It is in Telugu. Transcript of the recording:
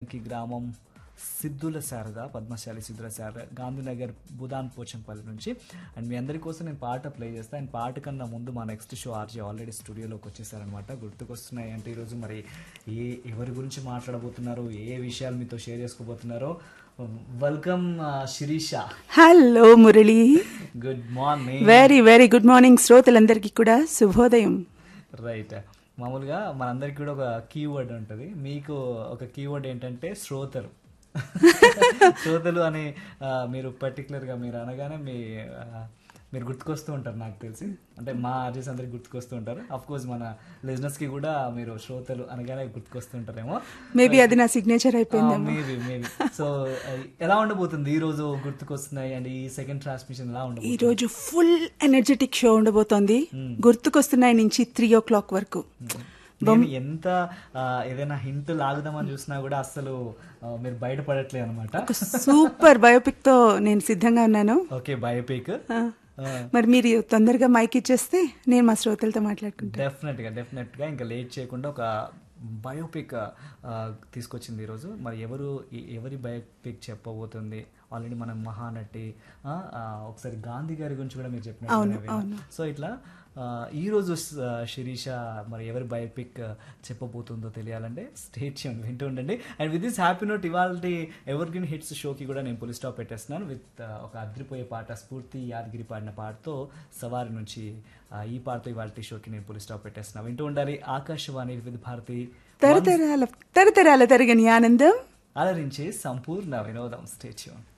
కి గ్రామం సిద్ధుల శారద పద్మశాలి సిద్ధుల శారద గాంధీనగర్ బుదాన్ పోచంపల్లి నుంచి అండ్ మీ అందరి కోసం నేను పాట ప్లే చేస్తాను అండ్ పాట కన్నా ముందు మా నెక్స్ట్ షో ఆర్జే ఆల్రెడీ స్టూడియోలోకి వచ్చేసారనమాట గుర్తుకొస్తున్నాయి అంటే ఈరోజు మరి ఏ ఎవరి గురించి మాట్లాడబోతున్నారో ఏ విషయాలు మీతో షేర్ చేసుకోబోతున్నారో welcome Sirisha hello Murali good morning very very good morning శ్రోతలందరికీ కూడా శుభోదయం రైట్ మామూలుగా మనందరికీ కూడా ఒక కీవర్డ్ ఉంటుంది మీకు ఒక కీవర్డ్ ఏంటంటే శ్రోతలు శ్రోతలు అని ఆ, మీరు పర్టికులర్గా మీరు అనగానే మీ ఆ, మీరు గుర్తుకొస్తూ ఉంటారు నాకు తెలిసి అంటే మా ఆర్జెస్ అందరికి గుర్తుకొస్తూ ఉంటారు అఫ్ కోర్స్ మన లిజినెస్ కి కూడా మీరు శ్రోతలు అనగానే గుర్తుకొస్తూ ఉంటారేమో మేబీ అది నా సిగ్నేచర్ అయిపోయింది మేబీ మేబీ సో ఎలా ఉండబోతుంది ఈ రోజు గుర్తుకొస్తున్నాయి అండ్ ఈ సెకండ్ ట్రాన్స్మిషన్ ఎలా ఈ ఉండబోతుంది రోజు ఫుల్ ఎనర్జెటిక్ షో ఉండబోతోంది గుర్తుకొస్తున్నాయి నుంచి త్రీ ఓ క్లాక్ వరకు నేను ఎంత ఆ, ఏదైనా హింట్ లాగుదామని చూసినా కూడా అసలు ఆ, మీరు బయటపడట్లేదు అనమాట ఒక సూపర్ బయోపిక్ తో నేను సిద్ధంగా ఉన్నాను ఓకే బయోపిక్ ఆ, మరి మీరు తొందరగా మైక్ ఇచ్చేస్తే నేను మా శ్రోతలతో మాట్లాడుకుంటాను డెఫినెట్ గా డెఫినెట్ గా ఇంకా లేట్ చేయకుండా ఒక బయోపిక్ ఆ, తీసుకొచ్చింది ఈరోజు మరి ఎవరు ఈ- ఎవరి బయోపిక్ చెప్పబోతుంది ఆల్రెడీ మనం మహానటి ఆ, ఆ, ఒకసారి గాంధీ గారి గురించి కూడా మీరు చెప్పినట్టు సో ఇట్లా ఆ, ఈ రోజు స- శిరీష మరి ఎవరి బయోపిక్ చెప్పబోతుందో తెలియాలంటే స్టేట్ వింటూ ఉండండి and with this happy note ఇవాళ ఎవర్ గ్రీన్ హిట్స్ షోకి కూడా నేను పులి స్టాప్ పెట్టేస్తున్నాను విత్ ఒక అద్రిపోయే పాట స్ఫూర్తి యాదగిరి పాడిన పాటతో సవారి నుంచి ఆ, ఈ పాటతో ఇవాళ షోకి నేను పులి స్టాప్ పెట్టేస్తున్నాను వింటూ ఉండాలి ఆకాశవాణి విత్ భారతి తరతరాల తరతరాల తరగని ఆనందం అలరించే సంపూర్ణ వినోదం స్టేచ్యూన్